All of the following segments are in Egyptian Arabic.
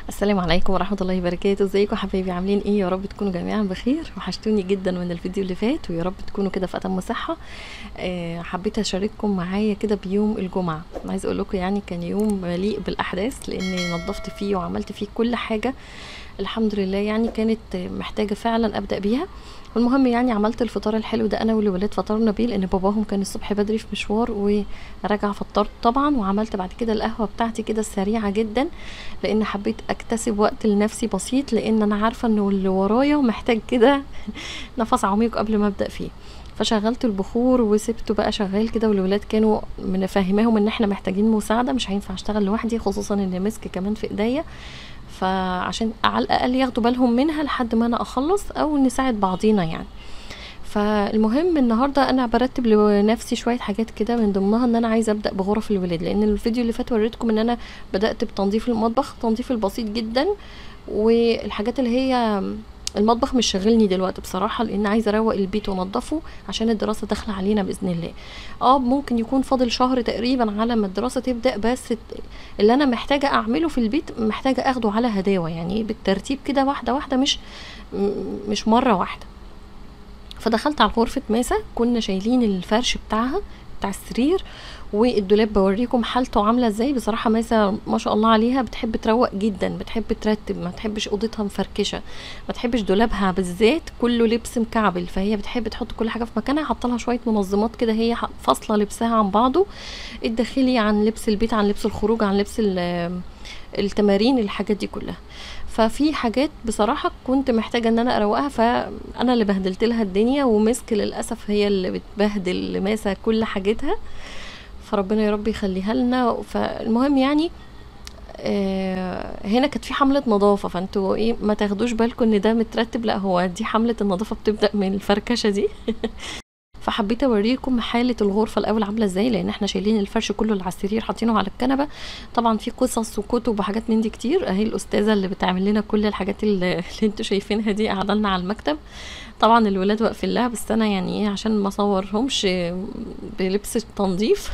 السلام عليكم ورحمة الله وبركاته ازيكم حبايبي عاملين ايه يا رب تكونوا جميعا بخير وحشتوني جدا من الفيديو اللي فات ويا رب تكونوا كده في اتم صحة آه حبيت اشارككم معايا كده بيوم الجمعة انا عايز اقول لكم يعني كان يوم مليء بالاحداث لاني نظفت فيه وعملت فيه كل حاجة الحمد لله يعني كانت محتاجة فعلا ابدأ بيها والمهم يعني عملت الفطار الحلو ده انا والولاد فطرنا بيه لان باباهم كان الصبح بدري في مشوار ورجع فطرت طبعا وعملت بعد كده القهوه بتاعتي كده سريعه جدا لان حبيت اكتسب وقت لنفسي بسيط لان انا عارفه انه اللي ورايا محتاج كده نفس عميق قبل ما ابدا فيه فشغلت البخور وسبته بقى شغال كده والولاد كانوا مفهماهم ان احنا محتاجين مساعده مش هينفع اشتغل لوحدي خصوصا ان مسك كمان في ايديا فعشان على الاقل ياخدوا بالهم منها لحد ما انا اخلص او نساعد بعضينا يعني فالمهم النهارده انا برتب لنفسي شويه حاجات كده من ضمنها ان انا عايزه ابدا بغرف الولاد لان الفيديو اللي فات وريتكم ان انا بدات بتنظيف المطبخ تنظيف البسيط جدا والحاجات اللي هي المطبخ مش شاغلني دلوقتي بصراحة لأن عايزة أروق البيت وأنضفه عشان الدراسة داخلة علينا بإذن الله اه ممكن يكون فاضل شهر تقريبا على ما الدراسة تبدأ بس اللي أنا محتاجة أعمله في البيت محتاجة أخده على هداوة يعني بالترتيب كده واحدة واحدة مش مش مرة واحدة فدخلت على غرفة ماسة كنا شايلين الفرش بتاعها بتاع السرير والدولاب بوريكم حالته عامله ازاي بصراحه ميسه ما شاء الله عليها بتحب تروق جدا بتحب ترتب ما تحبش اوضتها مفركشه ما تحبش دولابها بالذات كله لبس مكعبل فهي بتحب تحط كل حاجه في مكانها حاطه لها شويه منظمات كده هي فاصله لبسها عن بعضه الداخلي عن لبس البيت عن لبس الخروج عن لبس التمارين الحاجات دي كلها ففي حاجات بصراحه كنت محتاجه ان انا اروقها فانا اللي بهدلت لها الدنيا ومسك للاسف هي اللي بتبهدل ماسه كل حاجتها فربنا يا رب يخليها لنا فالمهم يعني آه هنا كانت في حمله نظافه فانتوا ايه ما تاخدوش بالكم ان ده مترتب لا هو دي حمله النظافه بتبدا من الفركشه دي فحبيت اوريكم حاله الغرفه الاول عامله ازاي لان احنا شايلين الفرش كله اللي على السرير حاطينه على الكنبه طبعا في قصص وكتب وحاجات من دي كتير اهي الاستاذه اللي بتعمل لنا كل الحاجات اللي, اللي انتوا شايفينها دي قاعده لنا على المكتب طبعا الولاد واقفين لها بس انا يعني ايه عشان ما اصورهمش بلبس التنظيف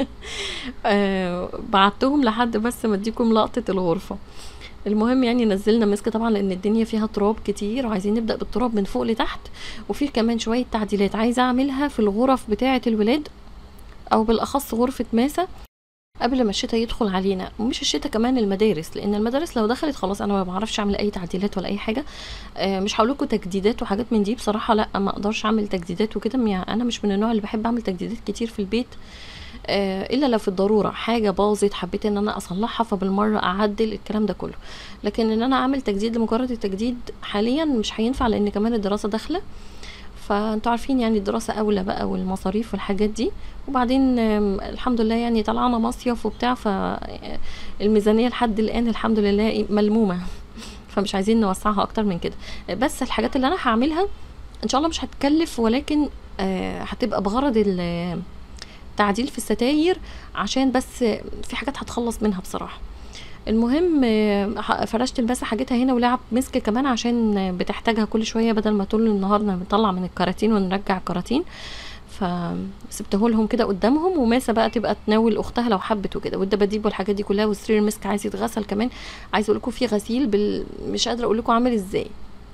آه بعتهم لحد بس ما اديكم لقطه الغرفه المهم يعني نزلنا مسك طبعا لان الدنيا فيها تراب كتير وعايزين نبدا بالتراب من فوق لتحت وفي كمان شويه تعديلات عايزه اعملها في الغرف بتاعه الولاد او بالاخص غرفه ماسه قبل ما الشتاء يدخل علينا ومش الشتاء كمان المدارس لان المدارس لو دخلت خلاص انا ما بعرفش اعمل اي تعديلات ولا اي حاجه آه مش هقول لكم تجديدات وحاجات من دي بصراحه لا ما اقدرش اعمل تجديدات وكده يعني انا مش من النوع اللي بحب اعمل تجديدات كتير في البيت آه الا لو في الضروره حاجه باظت حبيت ان انا اصلحها فبالمره اعدل الكلام ده كله لكن ان انا اعمل تجديد لمجرد التجديد حاليا مش هينفع لان كمان الدراسه داخله فانتوا عارفين يعني الدراسه اولى بقى والمصاريف والحاجات دي وبعدين الحمد لله يعني طلعنا مصيف وبتاع فالميزانيه لحد الان الحمد لله ملمومه فمش عايزين نوسعها اكتر من كده بس الحاجات اللي انا هعملها ان شاء الله مش هتكلف ولكن هتبقى بغرض التعديل في الستاير عشان بس في حاجات هتخلص منها بصراحه المهم فرشت الباسة حاجتها هنا ولعب مسك كمان عشان بتحتاجها كل شويه بدل ما طول النهار بنطلع من الكراتين ونرجع الكراتين فسبته لهم كده قدامهم وماسه بقى تبقى تناول اختها لو حبت وكده والدباديب والحاجات دي كلها والسرير المسك عايز يتغسل كمان عايز اقول لكم في غسيل بال... مش قادره اقول لكم عامل ازاي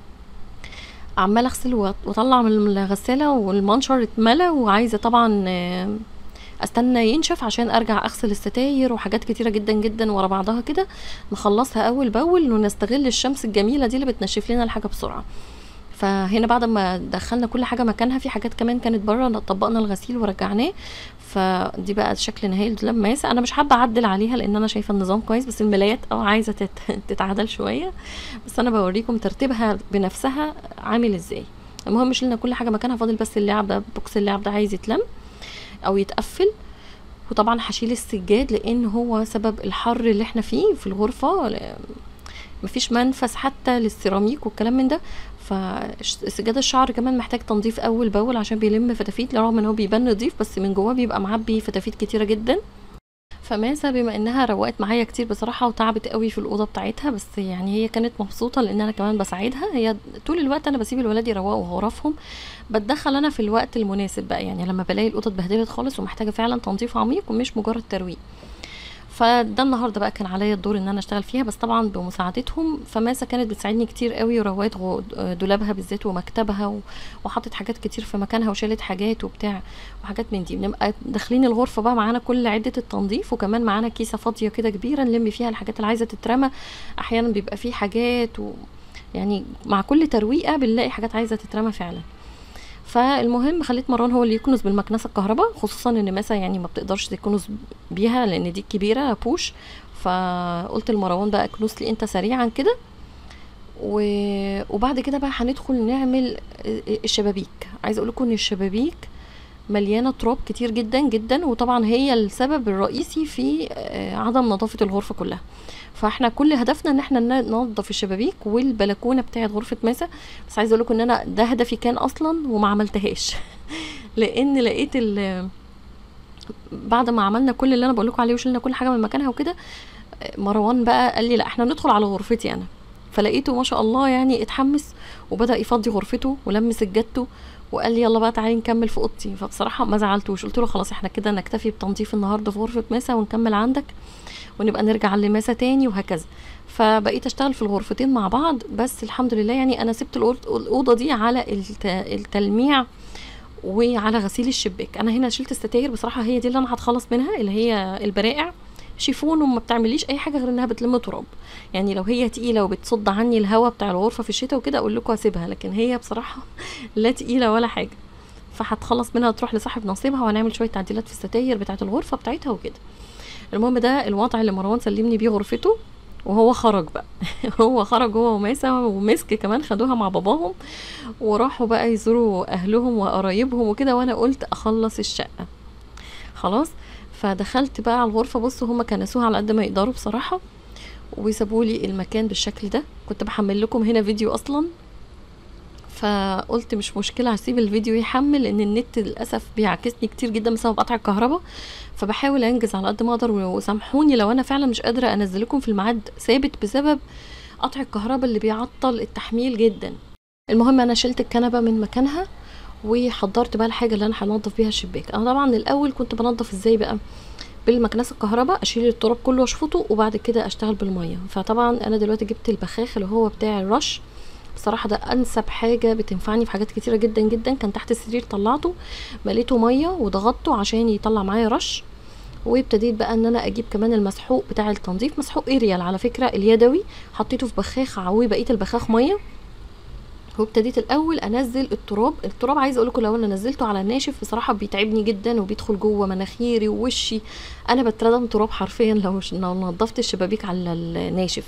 عماله اغسل واطلع من الغساله والمنشر اتملى وعايزه طبعا استنى ينشف عشان ارجع اغسل الستاير وحاجات كتيره جدا جدا ورا بعضها كده نخلصها اول باول ونستغل الشمس الجميله دي اللي بتنشف لنا الحاجه بسرعه فهنا بعد ما دخلنا كل حاجه مكانها في حاجات كمان كانت بره طبقنا الغسيل ورجعناه فدي بقى شكل نهائي الدولاب ماسة انا مش حابه اعدل عليها لان انا شايفه النظام كويس بس الملايات اه عايزه تت... تتعدل شويه بس انا بوريكم ترتيبها بنفسها عامل ازاي المهم شلنا كل حاجه مكانها فاضل بس اللعب ده بوكس اللعب ده عايز يتلم او يتقفل وطبعا هشيل السجاد لان هو سبب الحر اللي احنا فيه في الغرفه مفيش منفذ حتى للسيراميك والكلام من ده فسجاد الشعر كمان محتاج تنظيف اول باول عشان بيلم فتافيت رغم ان هو بيبان نظيف بس من جواه بيبقى معبي فتافيت كتيره جدا فماسة بما انها روقت معايا كتير بصراحة وتعبت قوي في الأوضة بتاعتها بس يعني هي كانت مبسوطة لان انا كمان بساعدها هي طول الوقت انا بسيب الولاد يروقوا غرفهم بتدخل انا في الوقت المناسب بقى يعني لما بلاقي الأوضة اتبهدلت خالص ومحتاجة فعلا تنظيف عميق ومش مجرد ترويق فده النهارده بقى كان عليا الدور ان انا اشتغل فيها بس طبعا بمساعدتهم فماسه كانت بتساعدني كتير قوي وروات غو- دولابها بالذات ومكتبها و- وحطت حاجات كتير في مكانها وشالت حاجات وبتاع وحاجات من دي بنبقى داخلين الغرفه بقى معانا كل عده التنظيف وكمان معانا كيسه فاضيه كده كبيره نلم فيها الحاجات اللي عايزه تترمى احيانا بيبقى فيه حاجات و يعني مع كل ترويقه بنلاقي حاجات عايزه تترمى فعلا فالمهم خليت مروان هو اللي يكنس بالمكنسه الكهرباء خصوصا ان ماسه يعني ما بتقدرش تكنس بيها لان دي كبيره بوش فقلت لمروان بقى اكنس لي انت سريعا كده و... وبعد كده بقى هندخل نعمل الشبابيك عايزه اقول لكم ان الشبابيك مليانه تراب كتير جدا جدا وطبعا هي السبب الرئيسي في آه، عدم نظافه الغرفه كلها فاحنا كل هدفنا ان احنا ن- ننظف الشبابيك والبلكونه بتاعه غرفه ماسه بس عايزه اقول لكم ان انا ده هدفي كان اصلا وما عملتهاش لان لقيت ال بعد ما عملنا كل اللي انا بقول لكم عليه وشلنا كل حاجه من مكانها وكده مروان بقى قال لي لا احنا ندخل على غرفتي انا فلقيته ما شاء الله يعني اتحمس وبدا يفضي غرفته ولم سجادته وقال لي يلا بقى تعالي نكمل في اوضتي فبصراحه ما زعلتوش قلت له خلاص احنا كده نكتفي بتنظيف النهارده في غرفه ماسه ونكمل عندك ونبقى نرجع لماسه تاني وهكذا فبقيت اشتغل في الغرفتين مع بعض بس الحمد لله يعني انا سبت الأوض- الاوضه دي على الت- التلميع وعلى غسيل الشباك انا هنا شلت الستاير بصراحه هي دي اللي انا هتخلص منها اللي هي البرائع شيفون وما بتعمليش اي حاجه غير انها بتلم تراب يعني لو هي تقيله وبتصد عني الهواء بتاع الغرفه في الشتاء وكده اقول لكم هسيبها لكن هي بصراحه لا تقيله ولا حاجه فهتخلص منها تروح لصاحب نصيبها وهنعمل شويه تعديلات في الستاير بتاعه الغرفه بتاعتها وكده المهم ده الوضع اللي مروان سلمني بيه غرفته وهو خرج بقى هو خرج هو وماسة ومسك كمان خدوها مع باباهم وراحوا بقى يزوروا اهلهم وقرايبهم وكده وانا قلت اخلص الشقه خلاص فدخلت بقى على الغرفه بصوا هما كنسوها على قد ما يقدروا بصراحه وسابوا لي المكان بالشكل ده كنت بحمل لكم هنا فيديو اصلا فقلت مش مشكله هسيب الفيديو يحمل لان النت للاسف بيعكسني كتير جدا بسبب قطع الكهرباء فبحاول انجز على قد ما اقدر وسامحوني لو انا فعلا مش قادره انزلكم في الميعاد ثابت بسبب قطع الكهرباء اللي بيعطل التحميل جدا المهم انا شلت الكنبه من مكانها وحضرت بقى الحاجه اللي انا هنضف بيها الشباك انا طبعا الاول كنت بنضف ازاي بقى بالمكنسه الكهرباء اشيل التراب كله واشفطه وبعد كده اشتغل بالميه فطبعا انا دلوقتي جبت البخاخ اللي هو بتاع الرش بصراحه ده انسب حاجه بتنفعني في حاجات كتيره جدا جدا كان تحت السرير طلعته مليته ميه وضغطته عشان يطلع معايا رش وابتديت بقى ان انا اجيب كمان المسحوق بتاع التنظيف مسحوق اريال على فكره اليدوي حطيته في بخاخ عوي بقيه البخاخ ميه وابتديت الاول انزل التراب التراب عايزه اقول لكم لو انا نزلته على الناشف بصراحه بيتعبني جدا وبيدخل جوه مناخيري ووشي انا بتردم تراب حرفيا لو لو نضفت الشبابيك على الناشف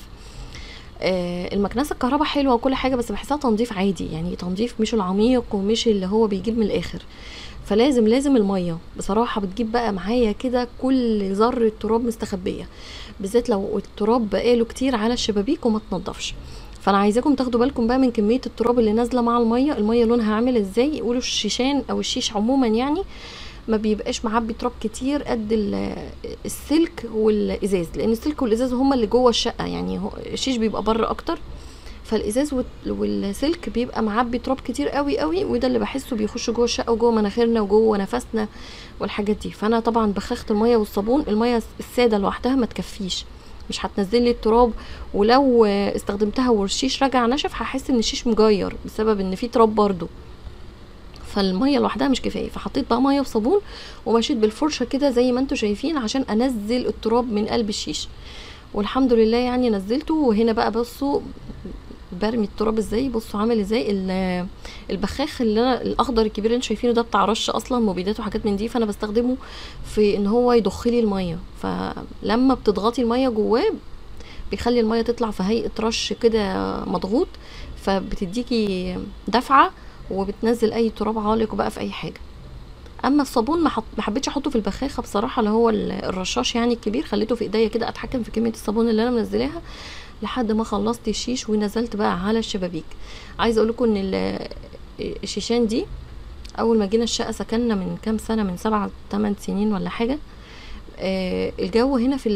آه المكنسه الكهرباء حلوه وكل حاجه بس بحسها تنظيف عادي يعني تنظيف مش العميق ومش اللي هو بيجيب من الاخر فلازم لازم الميه بصراحه بتجيب بقى معايا كده كل ذره تراب مستخبيه بالذات لو التراب بقاله كتير على الشبابيك وما تنضفش فانا عايزاكم تاخدوا بالكم بقى من كميه التراب اللي نازله مع الميه الميه لونها عامل ازاي يقولوا الشيشان او الشيش عموما يعني ما بيبقاش معبي تراب كتير قد السلك والازاز لان السلك والازاز هما اللي جوه الشقه يعني الشيش بيبقى بره اكتر فالازاز والسلك بيبقى معبي تراب كتير قوي قوي وده اللي بحسه بيخش جوه الشقه وجوه مناخيرنا وجوه نفسنا والحاجات دي فانا طبعا بخاخه الميه والصابون الميه الساده لوحدها ما تكفيش مش هتنزل لي التراب ولو استخدمتها والشيش رجع نشف هحس ان الشيش مجير بسبب ان في تراب برضو فالميه لوحدها مش كفايه فحطيت بقى ميه وصابون ومشيت بالفرشه كده زي ما انتم شايفين عشان انزل التراب من قلب الشيش والحمد لله يعني نزلته وهنا بقى بصوا برمي التراب ازاي بصوا عامل ازاي البخاخ اللي انا الاخضر الكبير اللي انتم شايفينه ده بتاع رش اصلا مبيدات وحاجات من دي فانا بستخدمه في ان هو يضخ لي الميه فلما بتضغطي الميه جواه بيخلي الميه تطلع في هيئه رش كده مضغوط فبتديكي دفعه وبتنزل اي تراب عالق بقى في اي حاجه اما الصابون ما حط... حبيتش احطه في البخاخه بصراحه اللي هو الرشاش يعني الكبير خليته في ايديا كده اتحكم في كميه الصابون اللي انا منزلاها لحد ما خلصت الشيش ونزلت بقى على الشبابيك عايزه اقول لكم ان الشيشان دي اول ما جينا الشقه سكننا من كام سنه من سبعة تمن سنين ولا حاجه آه الجو هنا في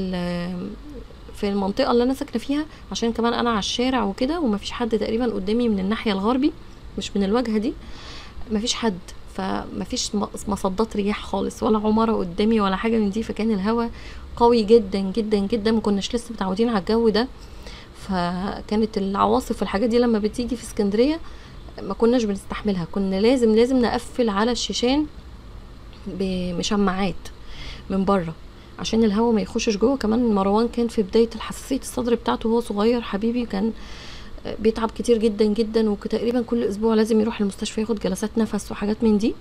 في المنطقه اللي انا ساكنه فيها عشان كمان انا على الشارع وكده ومفيش حد تقريبا قدامي من الناحيه الغربي مش من الواجهه دي مفيش حد فمفيش م- مصدات رياح خالص ولا عمارة قدامي ولا حاجة من دي فكان الهواء قوي جدا جدا جدا ما كناش لسه متعودين على الجو ده فكانت العواصف والحاجات دي لما بتيجي في اسكندرية ما كناش بنستحملها كنا لازم لازم نقفل على الشيشان بمشمعات من بره عشان الهواء ما يخشش جوه كمان مروان كان في بدايه الحساسيه الصدر بتاعته وهو صغير حبيبي كان بيتعب كتير جدا جدا وتقريبا كل اسبوع لازم يروح المستشفى ياخد جلسات نفس وحاجات من دي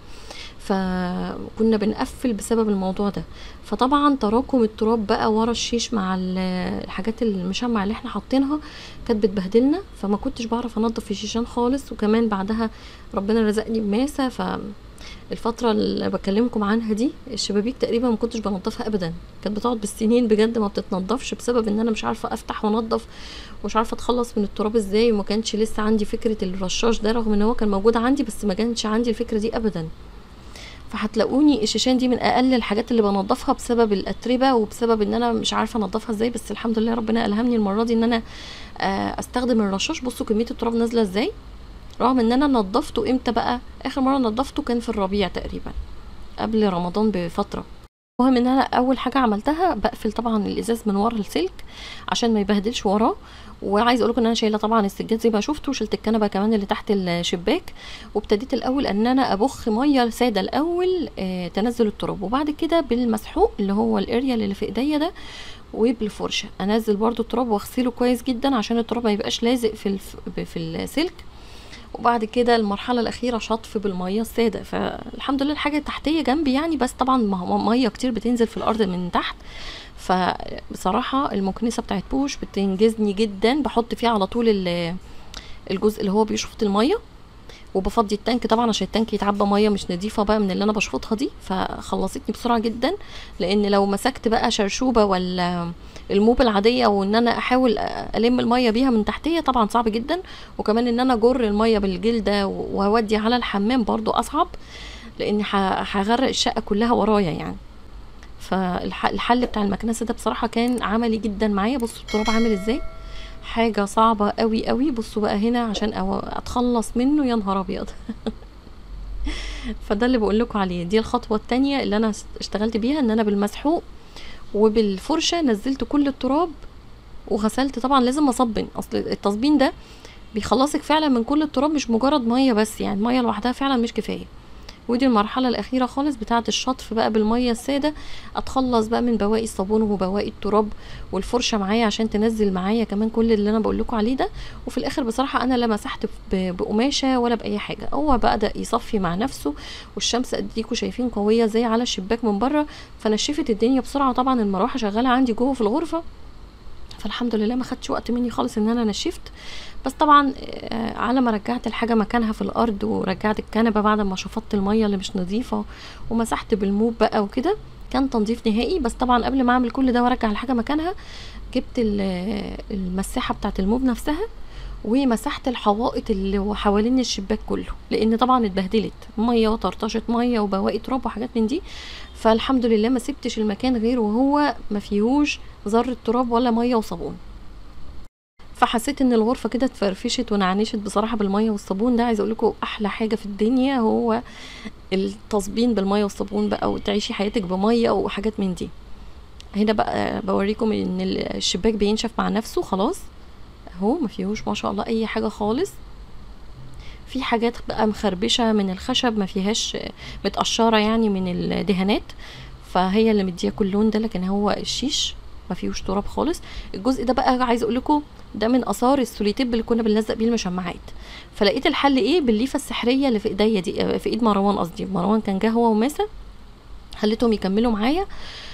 فكنا بنقفل بسبب الموضوع ده فطبعا تراكم التراب بقى ورا الشيش مع ال- الحاجات المشمع اللي احنا حاطينها كانت بتبهدلنا فما كنتش بعرف انضف الشيشان خالص وكمان بعدها ربنا رزقني بماسه ف الفترة اللي بكلمكم عنها دي الشبابيك تقريبا ما كنتش بنضفها ابدا كانت بتقعد بالسنين بجد ما بتتنضفش بسبب ان انا مش عارفة افتح وانضف ومش عارفة اتخلص من التراب ازاي وما كانش لسه عندي فكرة الرشاش ده رغم ان هو كان موجود عندي بس ما كانش عندي الفكرة دي ابدا فهتلاقوني الشيشان دي من اقل الحاجات اللي بنضفها بسبب الاتربه وبسبب ان انا مش عارفه انضفها ازاي بس الحمد لله ربنا الهمني المره دي ان انا آه، استخدم الرشاش بصوا كميه التراب نازله ازاي رغم ان انا نضفته امتى بقى اخر مره نضفته كان في الربيع تقريبا قبل رمضان بفتره المهم ان انا اول حاجه عملتها بقفل طبعا الازاز من ورا السلك عشان ما يبهدلش وراه وعايز اقول لكم ان انا شايله طبعا السجاد زي ما شفتوا وشلت الكنبه كمان اللي تحت الشباك وابتديت الاول ان انا ابخ ميه ساده الاول آه تنزل التراب وبعد كده بالمسحوق اللي هو الاريال اللي في ايديا ده وبالفرشه انزل برضو التراب واغسله كويس جدا عشان التراب ما يبقاش لازق في الف... في السلك وبعد كده المرحله الاخيره شطف بالميه الساده فالحمد لله الحاجه التحتيه جنبي يعني بس طبعا ما هو ميه كتير بتنزل في الارض من تحت فبصراحه المكنسه بتاعت بوش بتنجزني جدا بحط فيها على طول ال- الجزء اللي هو بيشفط الميه وبفضي التانك طبعا عشان التانك يتعبى ميه مش نظيفه بقى من اللي انا بشفطها دي فخلصتني بسرعه جدا لان لو مسكت بقى شرشوبه ولا الموب العاديه وان انا احاول الم الميه بيها من تحتيه طبعا صعب جدا وكمان ان انا اجر الميه بالجلده واودي على الحمام برضو اصعب لاني ه- هغرق الشقه كلها ورايا يعني فالحل بتاع المكنسه ده بصراحه كان عملي جدا معايا بصوا التراب عامل ازاي حاجه صعبه قوي قوي بصوا بقى هنا عشان أو- اتخلص منه يا نهار ابيض فده اللي بقول لكم عليه دي الخطوه التانية اللي انا اشتغلت بيها ان انا بالمسحوق وبالفرشه نزلت كل التراب وغسلت طبعا لازم اصبن اصل التصبين ده بيخلصك فعلا من كل التراب مش مجرد ميه بس يعني ميه لوحدها فعلا مش كفايه ودي المرحله الاخيره خالص بتاعه الشطف بقى بالميه الساده اتخلص بقى من بواقي الصابون وبواقي التراب والفرشه معايا عشان تنزل معايا كمان كل اللي انا بقول لكم عليه ده وفي الاخر بصراحه انا لا مسحت ب- بقماشه ولا باي حاجه هو بدا يصفي مع نفسه والشمس اديكوا شايفين قويه زي على الشباك من بره فنشفت الدنيا بسرعه طبعا المروحه شغاله عندي جوه في الغرفه فالحمد لله ما خدش وقت مني خالص ان انا نشفت بس طبعا آه، على ما رجعت الحاجه مكانها في الارض ورجعت الكنبه بعد ما شفطت الميه اللي مش نظيفه ومسحت بالموب بقى وكده كان تنظيف نهائي بس طبعا قبل ما اعمل كل ده وارجع الحاجه مكانها جبت ال- المساحه بتاعه الموب نفسها ومسحت الحوائط اللي حوالين الشباك كله لان طبعا اتبهدلت ميه وطرطشه ميه وبواقي تراب وحاجات من دي فالحمد لله ما سبتش المكان غير وهو ما فيهوش ذره تراب ولا ميه وصابون فحسيت ان الغرفه كده اتفرفشت ونعنشت بصراحه بالميه والصابون ده عايزه اقول لكم احلى حاجه في الدنيا هو التصبين بالميه والصابون بقى وتعيشي حياتك بميه وحاجات من دي هنا بقى بوريكم ان الشباك بينشف مع نفسه خلاص اهو ما فيهوش ما شاء الله اي حاجه خالص في حاجات بقى مخربشه من الخشب ما فيهاش متقشره يعني من الدهانات فهي اللي مديه كل لون ده لكن هو الشيش ما فيهوش تراب خالص الجزء ده بقى عايزه اقول لكم ده من اثار السوليتيب اللي كنا بنلزق بيه المشمعات فلقيت الحل ايه بالليفه السحريه اللي في ايديا دي آه، في ايد مروان قصدي مروان كان جه هو وماسه خليتهم يكملوا معايا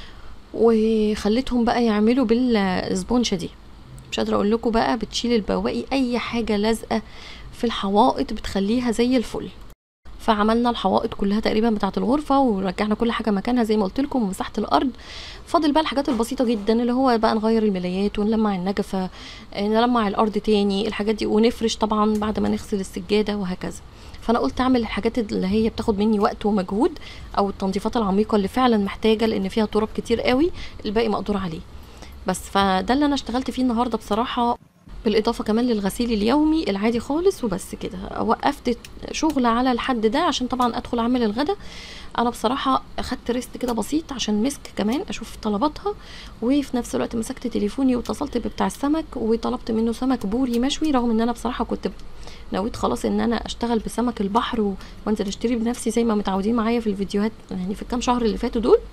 وخليتهم بقى يعملوا بالسبونشه دي مش قادره اقول لكم بقى بتشيل البواقي اي حاجه لازقه في الحوائط بتخليها زي الفل فعملنا الحوائط كلها تقريبا بتاعه الغرفه ورجعنا كل حاجه مكانها زي ما قلت لكم ومسحت الارض فاضل بقى الحاجات البسيطه جدا اللي هو بقى نغير الملايات ونلمع النجفه آه، نلمع الارض تاني الحاجات دي ونفرش طبعا بعد ما نغسل السجاده وهكذا فانا قلت اعمل الحاجات اللي هي بتاخد مني وقت ومجهود او التنظيفات العميقه اللي فعلا محتاجه لان فيها تراب كتير قوي الباقي مقدور عليه بس فده اللي انا اشتغلت فيه النهارده بصراحه بالاضافه كمان للغسيل اليومي العادي خالص وبس كده وقفت شغل على الحد ده عشان طبعا ادخل اعمل الغدا انا بصراحه اخدت ريست كده بسيط عشان مسك كمان اشوف طلباتها وفي نفس الوقت مسكت تليفوني واتصلت ببتاع السمك وطلبت منه سمك بوري مشوي رغم ان انا بصراحه كنت نويت خلاص ان انا اشتغل بسمك البحر و... وانزل اشتري بنفسي زي ما متعودين معايا في الفيديوهات يعني في الكام شهر اللي فاتوا دول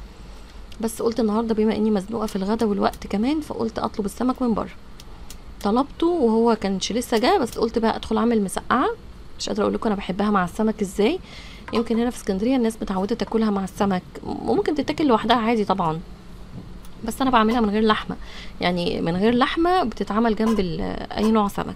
بس قلت النهارده بما اني مزنوقه في الغدا والوقت كمان فقلت اطلب السمك من بره طلبته وهو كانش لسه جه بس قلت بقى ادخل اعمل مسقعه مش قادره اقول لكم انا بحبها مع السمك ازاي يمكن هنا في اسكندريه الناس متعوده تاكلها مع السمك وممكن تتاكل لوحدها عادي طبعا بس انا بعملها من غير لحمه يعني من غير لحمه بتتعمل جنب اي نوع سمك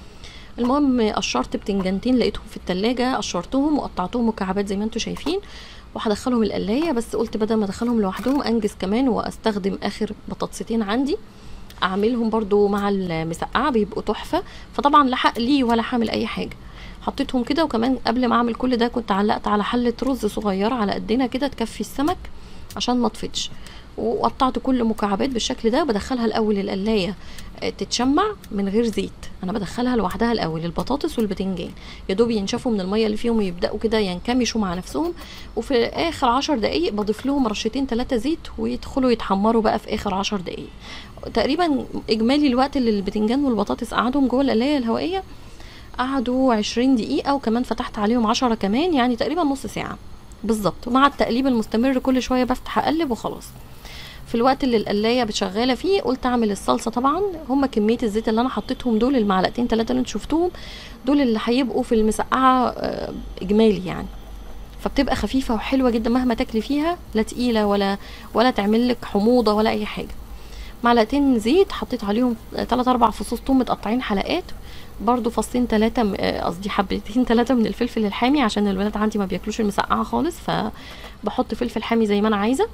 المهم قشرت بتنجانتين لقيتهم في التلاجة قشرتهم وقطعتهم مكعبات زي ما انتم شايفين وهدخلهم القلايه بس قلت بدل ما ادخلهم لوحدهم انجز كمان واستخدم اخر بطاطستين عندي اعملهم برضو مع المسقعه بيبقوا تحفه فطبعا لا حق لي ولا حامل اي حاجه حطيتهم كده وكمان قبل ما اعمل كل ده كنت علقت على حله رز صغيره على قدنا كده تكفي السمك عشان ما تفضش وقطعت كل مكعبات بالشكل ده بدخلها الاول القلايه تتشمع من غير زيت انا بدخلها لوحدها الاول البطاطس والبتنجان يا دوب ينشفوا من الميه اللي فيهم ويبداوا كده ينكمشوا مع نفسهم وفي اخر عشر دقايق بضيف لهم رشتين ثلاثه زيت ويدخلوا يتحمروا بقى في اخر عشر دقايق تقريبا اجمالي الوقت اللي البتنجان والبطاطس قعدهم جوه القلايه الهوائيه قعدوا عشرين دقيقه وكمان فتحت عليهم عشرة كمان يعني تقريبا نص ساعه بالظبط مع التقليب المستمر كل شويه بفتح اقلب وخلاص في الوقت اللي القلايه بتشغاله فيه قلت اعمل الصلصه طبعا هما كميه الزيت اللي انا حطيتهم دول المعلقتين ثلاثه اللي انتوا شفتوهم دول اللي هيبقوا في المسقعه اجمالي يعني فبتبقى خفيفه وحلوه جدا مهما تاكلي فيها لا تقيله ولا ولا تعمل لك حموضه ولا اي حاجه معلقتين زيت حطيت عليهم 3 4 فصوص ثوم متقطعين حلقات برضو فصين ثلاثة قصدي حبتين ثلاثة من الفلفل الحامي عشان الولاد عندي ما بياكلوش المسقعة خالص فبحط فلفل حامي زي ما انا عايزة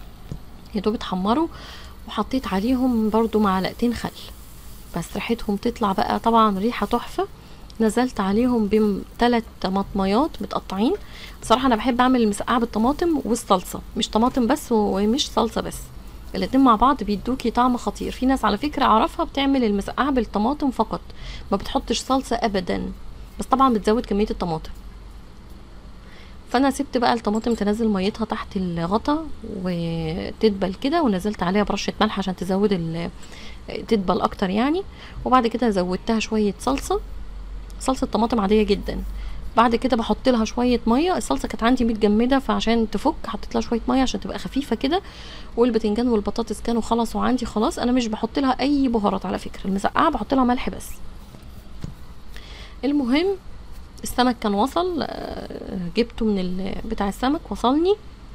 يا دوب اتحمروا وحطيت عليهم برضو معلقتين خل بس ريحتهم تطلع بقى طبعا ريحة تحفة نزلت عليهم بثلاث طماطميات متقطعين بصراحة انا بحب اعمل المسقعة بالطماطم والصلصة مش طماطم بس ومش صلصة بس الاتنين مع بعض بيدوكي طعم خطير في ناس على فكرة اعرفها بتعمل المسقعة بالطماطم فقط ما بتحطش صلصة ابدا بس طبعا بتزود كمية الطماطم فانا سبت بقى الطماطم تنزل ميتها تحت الغطا وتدبل كده ونزلت عليها برشة ملح عشان تزود تدبل اكتر يعني وبعد كده زودتها شوية صلصة صلصة طماطم عادية جدا بعد كده بحط لها شويه ميه الصلصه كانت عندي متجمده فعشان تفك حطيت لها شويه ميه عشان تبقى خفيفه كده والبتنجان والبطاطس كانوا خلصوا عندي خلاص انا مش بحط لها اي بهارات على فكره المسقعه بحط لها ملح بس المهم السمك كان وصل جبته من بتاع السمك وصلني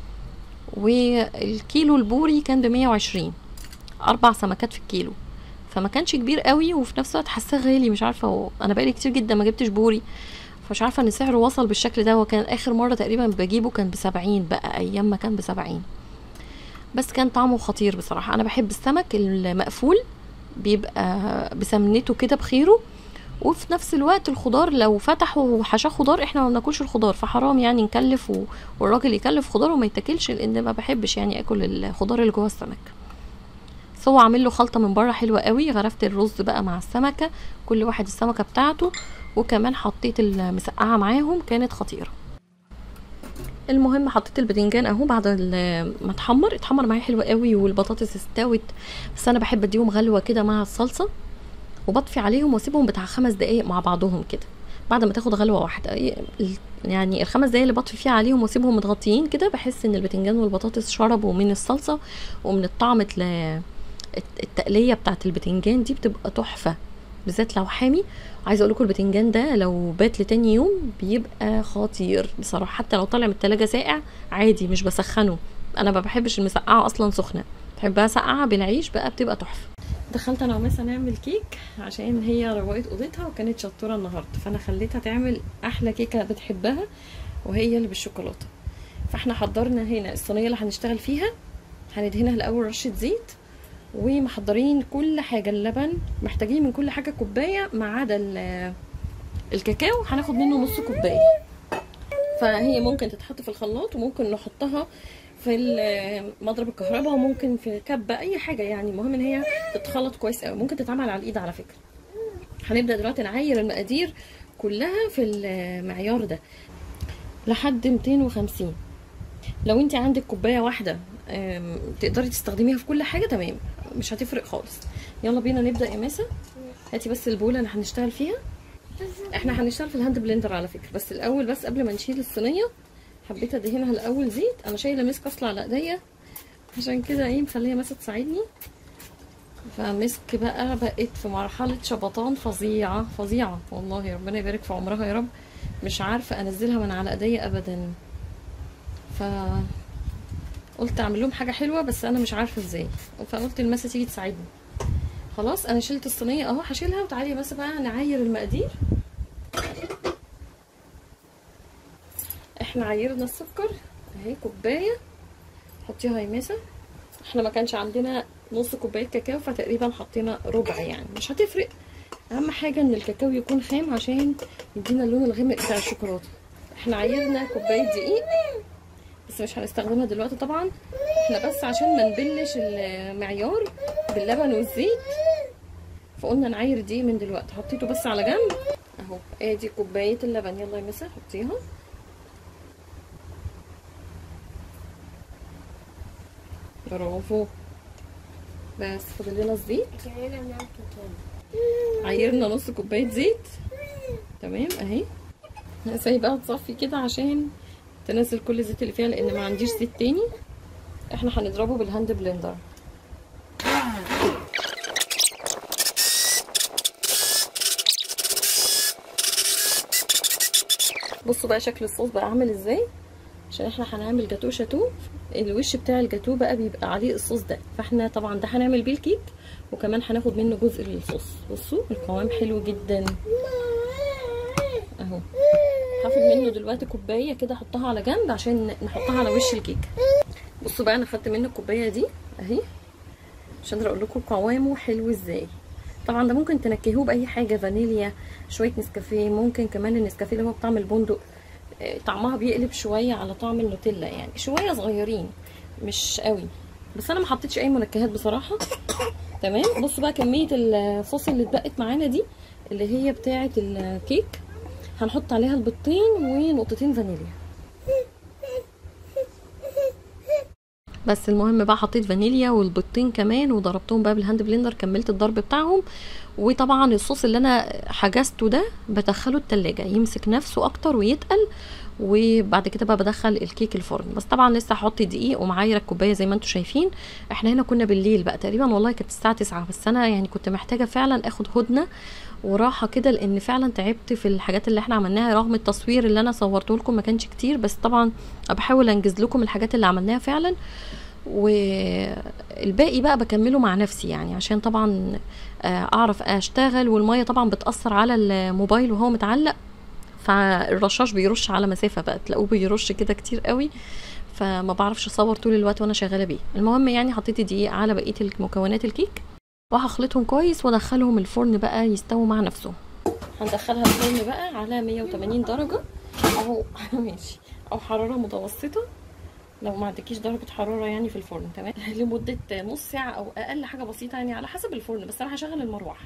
والكيلو البوري كان بمية وعشرين اربع سمكات في الكيلو فما كانش كبير قوي وفي نفس الوقت حاساه غالي مش عارفه هو انا بقالي كتير جدا ما جبتش بوري فمش عارفه ان سعره وصل بالشكل ده وكان اخر مره تقريبا بجيبه كان بسبعين بقى ايام ما كان بسبعين بس كان طعمه خطير بصراحه انا بحب السمك المقفول بيبقى بسمنته كده بخيره وفي نفس الوقت الخضار لو فتحوا وحشاه خضار احنا ما بناكلش الخضار فحرام يعني نكلف و... والراجل يكلف خضار وما يتاكلش لان ما بحبش يعني اكل الخضار اللي جوه السمك سو عامل له خلطه من بره حلوه قوي غرفت الرز بقى مع السمكه كل واحد السمكه بتاعته وكمان حطيت المسقعه معاهم كانت خطيره المهم حطيت الباذنجان اهو بعد ما اتحمر اتحمر معايا حلو قوي والبطاطس استوت بس انا بحب اديهم غلوه كده مع الصلصه وبطفي عليهم واسيبهم بتاع خمس دقايق مع بعضهم كده بعد ما تاخد غلوه واحده يعني الخمس دقايق اللي بطفي فيها عليهم واسيبهم متغطيين كده بحس ان الباذنجان والبطاطس شربوا من الصلصه ومن الطعم التقليه بتاعت الباذنجان دي بتبقى تحفه بالذات لو حامي عايزه اقول لكم الباذنجان ده لو بات لتاني يوم بيبقى خطير بصراحه حتى لو طالع من التلاجة ساقع عادي مش بسخنه انا ما بحبش المسقعه اصلا سخنه بحبها ساقعه بالعيش بقى بتبقى تحفه دخلت انا ومسا نعمل كيك عشان هي روقت اوضتها وكانت شطوره النهارده فانا خليتها تعمل احلى كيكه بتحبها وهي اللي بالشوكولاته فاحنا حضرنا هنا الصينيه اللي هنشتغل فيها هندهنها الاول رشه زيت ومحضرين كل حاجه اللبن محتاجين من كل حاجه كوبايه ما عدا الكاكاو هناخد منه نص كوبايه فهي ممكن تتحط في الخلاط وممكن نحطها في مضرب الكهرباء وممكن في كبه اي حاجه يعني المهم ان هي تتخلط كويس قوي ممكن تتعمل على الايد على فكره هنبدا دلوقتي نعاير المقادير كلها في المعيار ده لحد 250 لو انت عندك كوبايه واحده آم، تقدري تستخدميها في كل حاجه تمام مش هتفرق خالص يلا بينا نبدا يا ماسه هاتي بس البوله اللي هنشتغل فيها احنا هنشتغل في الهاند بلندر على فكره بس الاول بس قبل ما نشيل الصينيه حبيت ادهنها الاول زيت انا شايله مسك اصلا على ايديا عشان كده ايه مخليه ماسه تساعدني فمسك بقى بقت في مرحله شبطان فظيعه فظيعه والله ربنا يبارك في عمرها يا رب مش عارفه انزلها من على ايديا ابدا ف قلت اعمل لهم حاجه حلوه بس انا مش عارفه ازاي فقلت المسه تيجي تساعدني خلاص انا شلت الصينيه اهو هشيلها وتعالي بس بقى نعاير المقادير احنا عايرنا السكر اهي كوبايه حطيها يا ماسه احنا ما كانش عندنا نص كوبايه كاكاو فتقريبا حطينا ربع يعني مش هتفرق اهم حاجه ان الكاكاو يكون خام عشان يدينا اللون الغامق بتاع الشوكولاته احنا عايرنا كوبايه دقيق بس مش هنستخدمها دلوقتي طبعا احنا بس عشان ما نبلش المعيار باللبن والزيت فقلنا نعاير دي من دلوقتي حطيته بس على جنب اهو ادي كوبايه اللبن يلا يا مسا حطيها برافو بس فاضل لنا الزيت عايرنا نص كوبايه زيت تمام اهي سايباها تصفي كده عشان تنزل كل الزيت اللي فيها لان ما عنديش زيت تاني احنا هنضربه بالهاند بلندر بصوا بقى شكل الصوص بقى عامل ازاي عشان احنا هنعمل جاتو شاتو الوش بتاع الجاتو بقى بيبقى عليه الصوص ده فاحنا طبعا ده هنعمل بيه الكيك وكمان هناخد منه جزء للصوص بصوا القوام حلو جدا اهو هاخد منه دلوقتي كوبايه كده احطها على جنب عشان نحطها على وش الكيك بصوا بقى انا خدت منه الكوبايه دي اهي عشان اقول لكم قوامه حلو ازاي طبعا ده ممكن تنكهوه باي حاجه فانيليا شويه نسكافيه ممكن كمان النسكافيه اللي هو بطعم البندق طعمها بيقلب شويه على طعم النوتيلا يعني شويه صغيرين مش قوي بس انا ما حطيتش اي منكهات بصراحه تمام بصوا بقى كميه الصوص اللي اتبقت معانا دي اللي هي بتاعه الكيك هنحط عليها البيضتين ونقطتين فانيليا بس المهم بقى حطيت فانيليا والبيضتين كمان وضربتهم بقى بالهاند بلندر كملت الضرب بتاعهم وطبعا الصوص اللي انا حجزته ده بدخله التلاجة يمسك نفسه اكتر ويتقل وبعد كده بقى بدخل الكيك الفرن بس طبعا لسه هحط دقيق ومعايره الكوبايه زي ما انتم شايفين احنا هنا كنا بالليل بقى تقريبا والله كانت الساعه 9 بس انا يعني كنت محتاجه فعلا اخد هدنه وراحه كده لان فعلا تعبت في الحاجات اللي احنا عملناها رغم التصوير اللي انا صورته لكم ما كانش كتير بس طبعا بحاول انجز لكم الحاجات اللي عملناها فعلا والباقي بقى بكمله مع نفسي يعني عشان طبعا اعرف اشتغل والميه طبعا بتاثر على الموبايل وهو متعلق فالرشاش بيرش على مسافه بقى تلاقوه بيرش كده كتير قوي فما بعرفش اصور طول الوقت وانا شغاله بيه المهم يعني حطيت دقيق على بقيه المكونات الكيك وهخلطهم كويس وادخلهم الفرن بقى يستووا مع نفسهم هندخلها الفرن بقى على 180 درجه اهو ماشي او حراره متوسطه لو ما عندكيش درجه حراره يعني في الفرن تمام لمده نص ساعه او اقل حاجه بسيطه يعني على حسب الفرن بس انا هشغل المروحه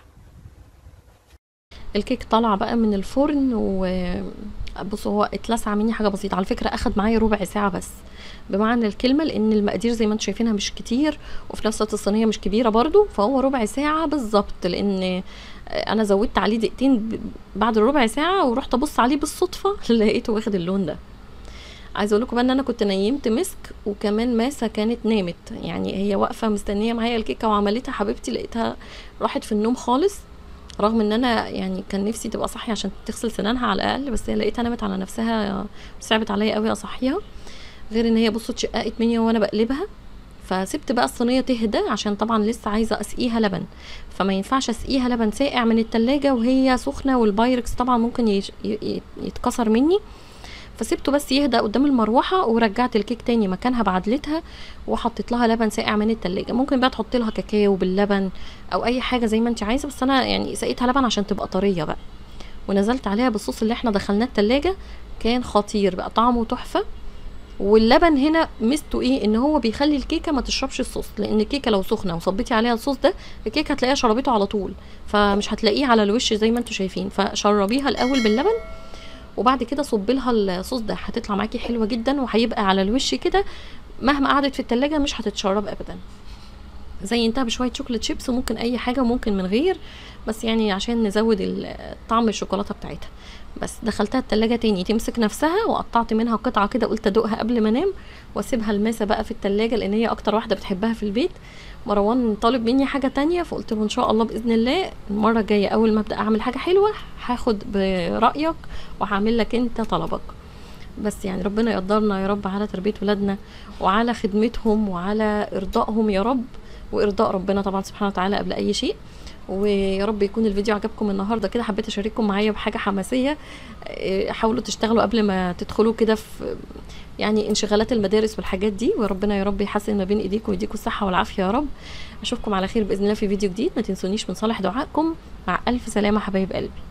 الكيك طالع بقى من الفرن و بصوا هو اتلسع مني حاجه بسيطه على فكره اخد معايا ربع ساعه بس بمعنى الكلمه لان المقادير زي ما انتم شايفينها مش كتير وفي نفس الوقت الصينيه مش كبيره برضو فهو ربع ساعه بالظبط لان انا زودت عليه دقيقتين بعد الربع ساعه ورحت ابص عليه بالصدفه لقيته واخد اللون ده عايزه اقول لكم بقى ان انا كنت نيمت مسك وكمان ماسه كانت نامت يعني هي واقفه مستنيه معايا الكيكه وعملتها حبيبتي لقيتها راحت في النوم خالص رغم ان انا يعني كان نفسي تبقى صاحيه عشان تغسل سنانها على الاقل بس هي لقيتها نامت على نفسها صعبت عليا قوي اصحيها غير ان هي بصوا اتشققت مني وانا بقلبها فسبت بقى الصينيه تهدى عشان طبعا لسه عايزه اسقيها لبن فما ينفعش اسقيها لبن ساقع من التلاجة وهي سخنه والبايركس طبعا ممكن يتكسر مني فسبته بس يهدى قدام المروحه ورجعت الكيك تاني مكانها بعدلتها وحطيت لها لبن ساقع من التلاجة ممكن بقى تحط لها كاكاو باللبن او اي حاجه زي ما انت عايزه بس انا يعني سقيتها لبن عشان تبقى طريه بقى ونزلت عليها بالصوص اللي احنا دخلناه التلاجة كان خطير بقى طعمه تحفه واللبن هنا ميزته ايه ان هو بيخلي الكيكه ما تشربش الصوص لان الكيكه لو سخنه وصبيتي عليها الصوص ده الكيكه هتلاقيها شربته على طول فمش هتلاقيه على الوش زي ما انتم شايفين فشربيها الاول باللبن وبعد كده صبي لها الصوص ده هتطلع معاكي حلوه جدا وهيبقى على الوش كده مهما قعدت في التلاجة مش هتتشرب ابدا زينتها بشويه شوكليت شيبس وممكن اي حاجه وممكن من غير بس يعني عشان نزود ال- طعم الشوكولاته بتاعتها بس دخلتها التلاجة تاني تمسك نفسها وقطعت منها قطعة كده قلت ادوقها قبل ما انام واسيبها الماسة بقى في التلاجة لان هي اكتر واحدة بتحبها في البيت مروان طالب مني حاجة تانية فقلت له ان شاء الله باذن الله المرة الجاية اول ما ابدا اعمل حاجة حلوة هاخد برأيك وهعمل لك انت طلبك بس يعني ربنا يقدرنا يا رب على تربية ولادنا وعلى خدمتهم وعلى ارضائهم يا رب وارضاء ربنا طبعا سبحانه وتعالى قبل اي شيء ويا رب يكون الفيديو عجبكم النهارده كده حبيت اشارككم معايا بحاجه حماسيه إيه، حاولوا تشتغلوا قبل ما تدخلوا كده في يعني انشغالات المدارس والحاجات دي وربنا يا رب يحسن ما بين ايديكم ويديكم الصحه والعافيه يا رب اشوفكم على خير باذن الله في فيديو جديد ما تنسونيش من صالح دعائكم مع الف سلامه حبايب قلبي